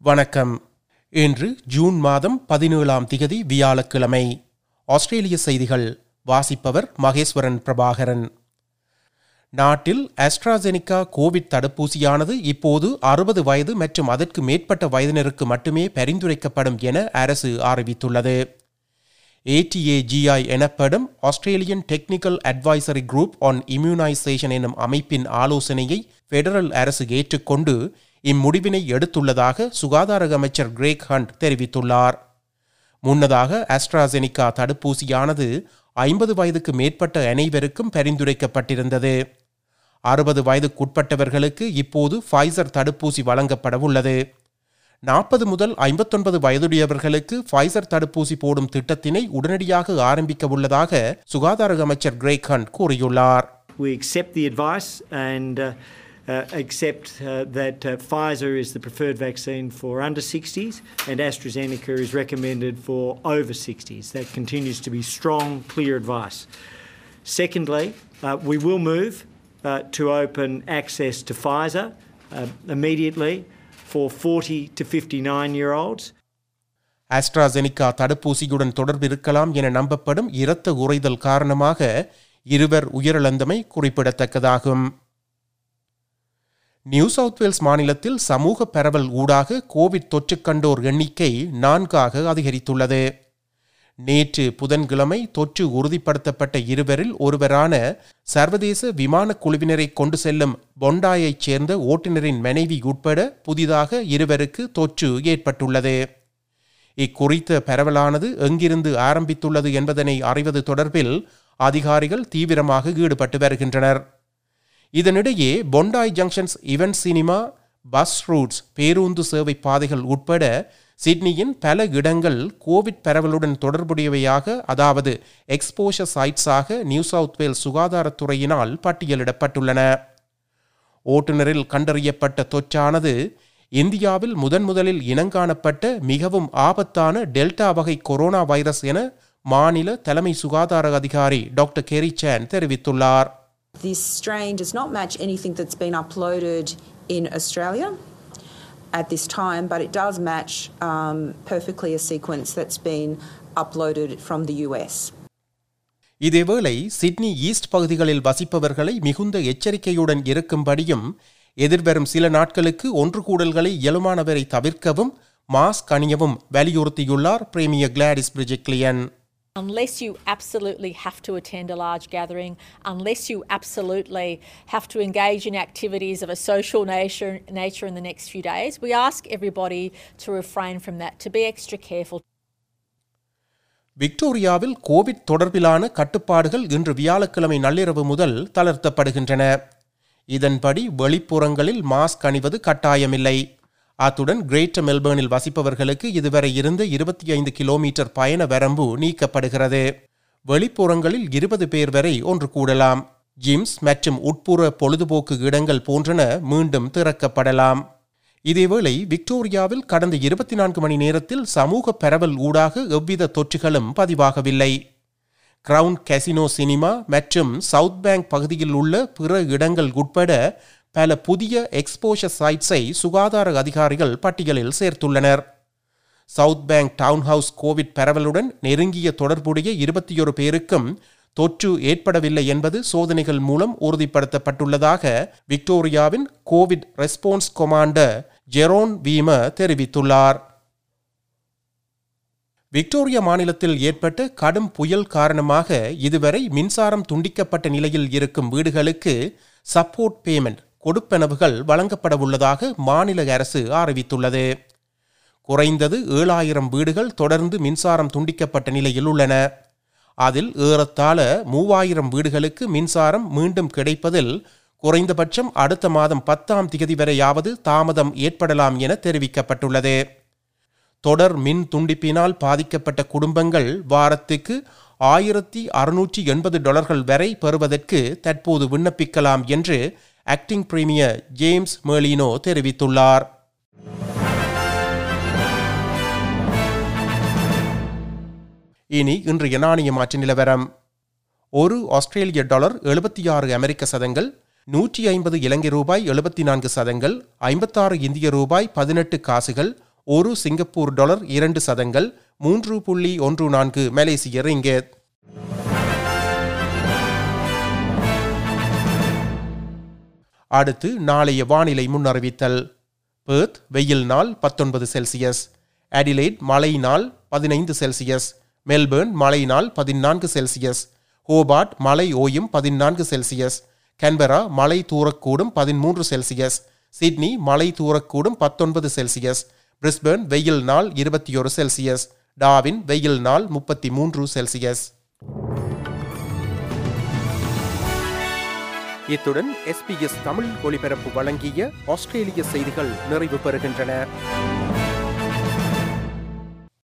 வணக்கம் இன்று ஜூன் மாதம் பதினேழாம் திகதி வியாழக்கிழமை ஆஸ்திரேலிய செய்திகள் வாசிப்பவர் மகேஸ்வரன் பிரபாகரன் நாட்டில் அஸ்ட்ராசெனிகா கோவிட் தடுப்பூசியானது இப்போது அறுபது வயது மற்றும் அதற்கு மேற்பட்ட வயதினருக்கு மட்டுமே பரிந்துரைக்கப்படும் என அரசு அறிவித்துள்ளது ஏடிஏஜிஐ எனப்படும் Australian technical advisory group on immunisation எனும் அமைப்பின் ஆலோசனையை பெடரல் அரசு ஏற்றுக்கொண்டு இம்முடிவினை எடுத்துள்ளதாக சுகாதார அமைச்சர் கிரேக் ஹண்ட் தெரிவித்துள்ளார் முன்னதாக அஸ்ட்ராசெனிகா தடுப்பூசியானது ஐம்பது வயதுக்கு மேற்பட்ட அனைவருக்கும் பரிந்துரைக்கப்பட்டிருந்தது அறுபது வயதுக்குட்பட்டவர்களுக்கு இப்போது ஃபைசர் தடுப்பூசி வழங்கப்பட உள்ளது நாற்பது முதல் ஐம்பத்தொன்பது வயதுடையவர்களுக்கு ஃபைசர் தடுப்பூசி போடும் திட்டத்தினை உடனடியாக ஆரம்பிக்க உள்ளதாக சுகாதார அமைச்சர் கிரேக் ஹண்ட் கூறியுள்ளார் We accept the advice and uh, uh, accept uh, that uh, Pfizer is the preferred vaccine for under 60s and AstraZeneca is recommended for over 60s. That continues to be strong, clear advice. Secondly, uh, we will move uh, to open access to Pfizer uh, immediately for 40 to 59 year olds. AstraZeneca தடுப்பூசியுடன் தொடர்பு இருக்கலாம் என நம்பப்படும் இரத்த உறைதல் காரணமாக இருவர் உயிரிழந்தமை குறிப்பிடத்தக்கதாகும் new South Wales மாநிலத்தில் சமூக பரவல் ஊடாக கோவிட் தொற்று கண்டோர் எண்ணிக்கை நான்காக அதிகரித்துள்ளது நேற்று புதன்கிழமை தொற்று உறுதிப்படுத்தப்பட்ட இருவரில் ஒருவரான சர்வதேச விமான குழுவினரை கொண்டு செல்லும் பொண்டாயைச் சேர்ந்த ஓட்டுநரின் மனைவி உட்பட புதிதாக இருவருக்கு தொற்று ஏற்பட்டுள்ளது இக்குறித்த பரவலானது எங்கிருந்து ஆரம்பித்துள்ளது என்பதனை அறிவது தொடர்பில் அதிகாரிகள் தீவிரமாக ஈடுபட்டு வருகின்றனர் இதனிடையே Bondi Junction's event cinema bus routes பேருந்து சேவை பாதைகள் உட்பட சிட்னியின் பல இடங்கள் கோவிட் பரவலுடன் தொடர்புடையவையாக அதாவது எக்ஸ்போஷர் சைட்ஸாக நியூ சவுத் வேல்ஸ் சுகாதாரத்துறையினால் பட்டியலிடப்பட்டுள்ளன ஓட்டுநரில் கண்டறியப்பட்ட தொற்றானது இந்தியாவில் முதன் முதலில் இனங்காணப்பட்ட மிகவும் ஆபத்தான டெல்டா வகை கொரோனா வைரஸ் என மாநில தலைமை சுகாதார அதிகாரி டாக்டர் கெரி சேன் தெரிவித்துள்ளார் This strain does not match anything that's been uploaded in Australia at this time, but it does match um, perfectly a sequence that's been uploaded from the US. இதேவேளை Sydney east பகுதிகளில் வசிப்பவர்களை மிகுந்த எச்சரிக்கையுடன் இருக்கும்படியும் எதிர்வரும் சில நாட்களுக்கு ஒன்று கூடல்களை இயலுமானவரை தவிர்க்கவும் மாஸ்க் அணியவும் வலியுறுத்தியுள்ளார் premier Gladys Berejiklian Unless you absolutely have to attend a large gathering, unless you absolutely have to engage in activities of a social nature, nature in the next few days, we ask everybody to refrain from that, to be extra careful. விக்டோரியாவில் Covid தொடர்பிலான கட்டுப்பாடுகள் இன்று வியாழக்கிழமை நள்ளிரவு முதல் தளர்த்தப்படுகின்றன இதன்படி வெளிப்புறங்களில் mask அணிவது கட்டாயமில்லை அத்துடன் கிரேட்டர் மெல்பர்னில் வசிப்பவர்களுக்கு இதுவரை இருந்த இருபத்தி ஐந்து கிலோமீட்டர் பயண வரம்பு நீக்கப்படுகிறது வெளிப்புறங்களில் இருபது பேர் வரை ஒன்று கூடலாம் ஜிம்ஸ் மற்றும் உட்புற பொழுதுபோக்கு இடங்கள் போன்றன மீண்டும் திறக்கப்படலாம் இதேவேளை விக்டோரியாவில் கடந்த இருபத்தி நான்கு மணி நேரத்தில் சமூக பரவல் ஊடாக எவ்வித தொற்றுகளும் பதிவாகவில்லை கிரவுன் கசினோ சினிமா மற்றும் சவுத் பேங்க் பகுதியில் உள்ள பிற இடங்கள் உட்பட பல புதிய எக்ஸ்போஷர் சைட்ஸை சுகாதார அதிகாரிகள் பட்டியலில் சேர்த்துள்ளனர் South Bank Town House Covid பரவலுடன் நெருங்கிய தொடர்புடைய இருபத்தியொரு பேருக்கும் தொற்று ஏற்படவில்லை என்பது சோதனைகள் மூலம் உறுதிப்படுத்தப்பட்டுள்ளதாக விக்டோரியாவின் Covid response commander Jeroen Weimar தெரிவித்துள்ளார் விக்டோரியா மாநிலத்தில் ஏற்பட்ட கடும் புயல் காரணமாக இதுவரை மின்சாரம் துண்டிக்கப்பட்ட நிலையில் இருக்கும் வீடுகளுக்கு சப்போர்ட் பேமெண்ட் கொடுப்பனவுகள் வழங்கப்பட உள்ளதாக மாநில அரசு அறிவித்துள்ளது குறைந்தது ஏழாயிரம் வீடுகள் தொடர்ந்து மின்சாரம் துண்டிக்கப்பட்ட நிலையில் உள்ளன அதில் ஏறத்தாழ மூவாயிரம் வீடுகளுக்கு மின்சாரம் மீண்டும் கிடைப்பதில் குறைந்தபட்சம் அடுத்த மாதம் பத்தாம் திகதி வரையாவது தாமதம் ஏற்படலாம் என தெரிவிக்கப்பட்டுள்ளது தொடர் மின் துண்டிப்பினால் பாதிக்கப்பட்ட குடும்பங்கள் வாரத்துக்கு ஆயிரத்தி அறுநூற்றி எண்பது டாலர்கள் வரை பெறுவதற்கு தற்போது விண்ணப்பிக்கலாம் என்று ஆக்டிங் பிரீமியர் ஜேம்ஸ் மேலினோ தெரிவித்துள்ளார் இனி இன்றைய நாணய மாற்று நிலவரம் ஒரு ஆஸ்திரேலிய டாலர் எழுபத்தி ஆறு அமெரிக்க சதங்கள் நூற்றி ஐம்பது இலங்கை ரூபாய் எழுபத்தி நான்கு சதங்கள் ஐம்பத்தாறு இந்திய ரூபாய் பதினெட்டு காசுகள் ஒரு சிங்கப்பூர் டாலர் இரண்டு சதங்கள் மூன்று புள்ளி ஒன்று நான்கு மலேசிய ரிங்கெட் அடுத்து நாளைய வானிலை முன்னறிவித்தல் பேர்த் வெயில் நாள் பத்தொன்பது செல்சியஸ் அடிலைட் மழை நாள் பதினைந்து செல்சியஸ் மெல்பேர்ன் மழை நாள் பதினான்கு செல்சியஸ் ஹோபார்ட் மழை ஓயும் பதினான்கு செல்சியஸ் கேன்பரா மழை தூரக்கூடும் பதிமூன்று செல்சியஸ் சிட்னி மழை தூரக்கூடும் பத்தொன்பது செல்சியஸ் பிரிஸ்பேர்ன் வெயில் நாள் இருபத்தி ஒரு செல்சியஸ் டாவின் வெயில் நாள் முப்பத்தி மூன்று செல்சியஸ் இத்துடன் எஸ்பிஎஸ் தமிழ் ஒலிபரப்பு வழங்கிய ஆஸ்திரேலிய செய்திகள் நிறைவு பெறுகின்றன